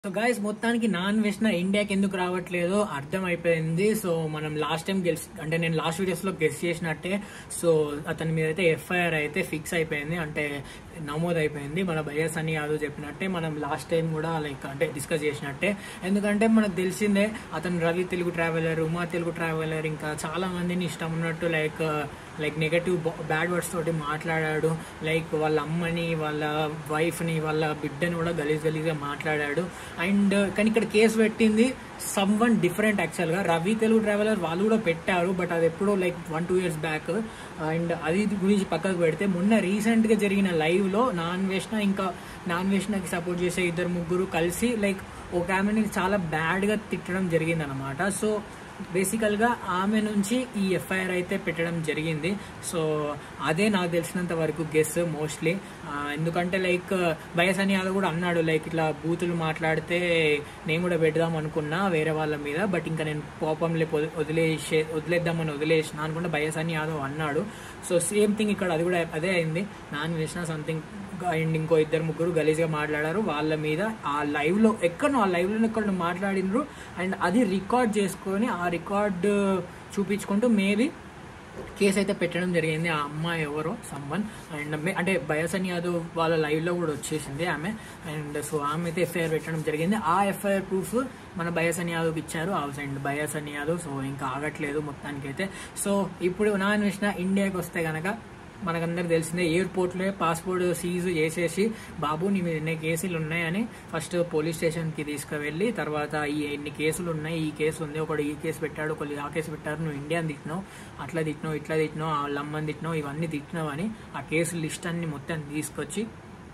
so guys మొత్తానికి non veg ఇండియాకి ఎందుకు రావట్లేదో అర్థం అయిపోయింది సో మనం లాస్ట్ టైం గెలిచి అంటే నేను లాస్ట్ వీడియోస్ లో గెస్ట్ చేసినట్టే సో అతని మీద అయితే ఎఫ్ఐఆర్ అయితే ఫిక్స్ అయిపోయింది అంటే నమోదు అయిపోయింది మన బయస్ అని యాదవ్ చెప్పినట్టే మనం లాస్ట్ టైం కూడా లైక్ అంటే డిస్కస్ చేసినట్టే ఎందుకంటే మనకు తెలిసిందే అతను రవి తెలుగు ట్రావెలర్ ఉమా తెలుగు ట్రావెలర్ ఇంకా చాలా మందిని ఇష్టం ఉన్నట్టు like like negative bad words తోటి మాట్లాడాడు లైక్ వాళ్ళ అమ్మని వాళ్ళ వైఫ్ని వాళ్ళ బిడ్డని కూడా గలీజ్ గలీజ్గా మాట్లాడాడు అండ్ కానీ ఇక్కడ కేసు పెట్టింది సమ్ వన్ డిఫరెంట్ యాక్చువల్గా రవి తెలుగు ట్రావెలర్ వాళ్ళు కూడా పెట్టారు బట్ అది ఎప్పుడో like one two years back and అది గురించి పక్కకు పెడితే మొన్న రీసెంట్గా జరిగిన లైవ్లో నాన్ వేష్ణ ఇంకా నాన్ వేష్ణకి సపోర్ట్ చేసే ఇద్దరు ముగ్గురు కలిసి లైక్ ఒక ఆమెని చాలా బ్యాడ్గా తిట్టడం జరిగింది అనమాట సో బేసికల్గా ఆమె నుంచి ఈ ఎఫ్ఐఆర్ అయితే పెట్టడం జరిగింది సో అదే నాకు తెలిసినంత వరకు గెస్ మోస్ట్లీ ఎందుకంటే లైక్ బయసని యాదవ్ కూడా అన్నాడు లైక్ ఇట్లా బూతులు మాట్లాడితే నేను కూడా పెడదాం అనుకున్నా వేరే వాళ్ళ మీద బట్ ఇంకా నేను కోపం లేపు వదిలేసే వదిలేద్దామని వదిలేసిన అనుకుంటే బయసని యాదవ్ అన్నాడు సో సేమ్ థింగ్ ఇక్కడ అది కూడా అదే అయింది నాన్ వేసిన సంథింగ్ అండ్ ఇంకో ఇద్దరు ముగ్గురు గలీజ్గా మాట్లాడారు వాళ్ళ మీద ఆ లైవ్లో ఎక్కడో ఆ లైవ్లో ఎక్కడ మాట్లాడినరు అండ్ అది రికార్డ్ చేసుకొని ఆ రికార్డ్ చూపించుకుంటూ మేబీ కేసు అయితే పెట్టడం జరిగింది ఆ అమ్మాయి ఎవరో సమ్మన్ అండ్ అంటే బయసన్ యాదవ్ వాళ్ళ లైవ్లో కూడా వచ్చేసింది ఆమె అండ్ సో ఆమె అయితే ఎఫ్ఐఆర్ పెట్టడం జరిగింది ఆ ఎఫ్ఐఆర్ ప్రూఫ్ మన బయసన్ యాదవ్కి ఇచ్చారు అండ్ బయసన్ యాదవ్ సో ఇంకా ఆగట్లేదు మొత్తానికైతే సో ఇప్పుడు నా అన్వేషణ ఇండియాకి వస్తే కనుక మనకందరికి తెలిసిందే ఎయిర్పోర్ట్లో పాస్పోర్ట్ సీజ్ చేసేసి బాబు నీ మీద ఎన్ని కేసులు ఉన్నాయని ఫస్ట్ పోలీస్ స్టేషన్కి తీసుకువెళ్ళి తర్వాత ఈ ఎన్ని కేసులు ఉన్నాయి ఈ కేసు ఉంది ఒకడు ఈ కేసు పెట్టాడు ఒకళ్ళు ఆ కేసు పెట్టారు నువ్వు ఇండియాని తిట్టినావు అట్లా తిట్టినావు ఇట్లా తిట్టినావు వాళ్ళ అమ్మని తిట్టినావు ఇవన్నీ తిట్టినావు అని ఆ కేసు లిస్ట్ అన్ని మొత్తం తీసుకొచ్చి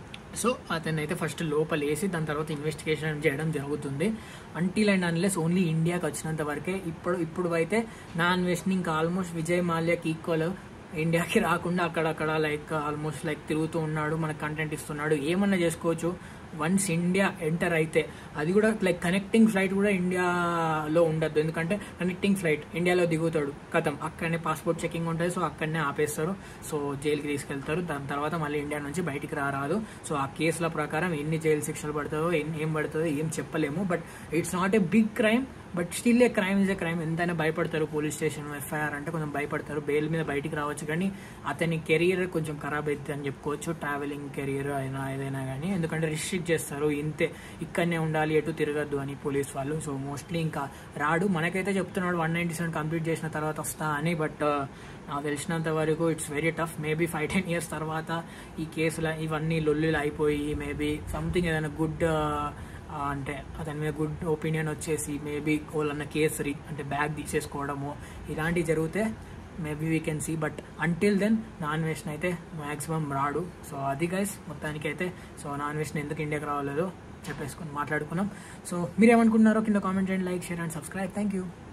సో అతన్ని అయితే ఫస్ట్ లోపల వేసి దాని తర్వాత ఇన్వెస్టిగేషన్ చేయడం జరుగుతుంది అంటిల్ అండ్ అన్లెస్ ఓన్లీ ఇండియాకి వచ్చినంత వరకే ఇప్పుడు ఇప్పుడు అయితే నా అన్వేషణ ఇంకా ఆల్మోస్ట్ విజయ్ మాల్యాకి ఈక్వల్ ఇండియాకి రాకుండా అక్కడక్కడ లైక్ ఆల్మోస్ట్ లైక్ తిరుగుతూ ఉన్నాడు మనకు కంటెంట్ ఇస్తున్నాడు ఏమన్నా చేసుకోవచ్చు వన్స్ ఇండియా ఎంటర్ అయితే అది కూడా లైక్ కనెక్టింగ్ ఫ్లైట్ కూడా ఇండియాలో ఉండద్దు ఎందుకంటే కనెక్టింగ్ ఫ్లైట్ ఇండియాలో దిగుతాడు కథం అక్కడనే పాస్పోర్ట్ చెకింగ్ ఉంటుంది సో అక్కడనే ఆపేస్తారు సో జైలుకి తీసుకెళ్తారు దాని తర్వాత మళ్ళీ ఇండియా నుంచి బయటికి రారాదు సో ఆ కేసుల ప్రకారం ఎన్ని జైలు శిక్షలు పడుతుందో ఏం పడుతుందో ఏం చెప్పలేము but it's not a big crime but still a crime is a crime ఎంతైనా భయపడతారు పోలీస్ స్టేషన్ ఎఫ్ఐఆర్ అంటే కొంచెం భయపడతారు బెయిల్ మీద బయటికి రావచ్చు కానీ అతని కెరియర్ కొంచెం ఖరాబ్ అవుతుంది అని చెప్పుకోవచ్చు ట్రావెలింగ్ కెరియర్ అయినా ఏదైనా కానీ ఎందుకంటే రిస్ట్రిక్ట్ చేస్తారు ఇంతే ఇక్కడనే ఉండాలి ఎటు తిరగద్దు అని పోలీస్ వాళ్ళు సో మోస్ట్లీ ఇంకా రాడు మనకైతే చెప్తున్నాడు వన్ నైంటీ సెవెన్ కంప్లీట్ చేసిన తర్వాత వస్తా అని బట్ నాకు తెలిసినంత వరకు it's very tough maybe five ten years తర్వాత ఈ కేసులు ఇవన్నీ లొల్లులు అయిపోయి మేబీ సంథింగ్ ఏదైనా గుడ్ అంటే అతని మీద గుడ్ ఒపీనియన్ వచ్చేసి మేబీ వాళ్ళన్న కేసు అంటే బ్యాగ్ తీసేసుకోవడము ఇలాంటివి జరిగితే maybe we can see but until then non వెజ్ని అయితే మ్యాక్సిమం రాడు సో అది గైస్ మొత్తానికి అయితే సో నాన్ వెజ్ని ఎందుకు ఇండియాకి రావలేదో చెప్పేసుకొని మాట్లాడుకున్నాం సో మీరు ఏమనుకుంటున్నారో కింద కామెంట్ చేయండి like share and subscribe thank you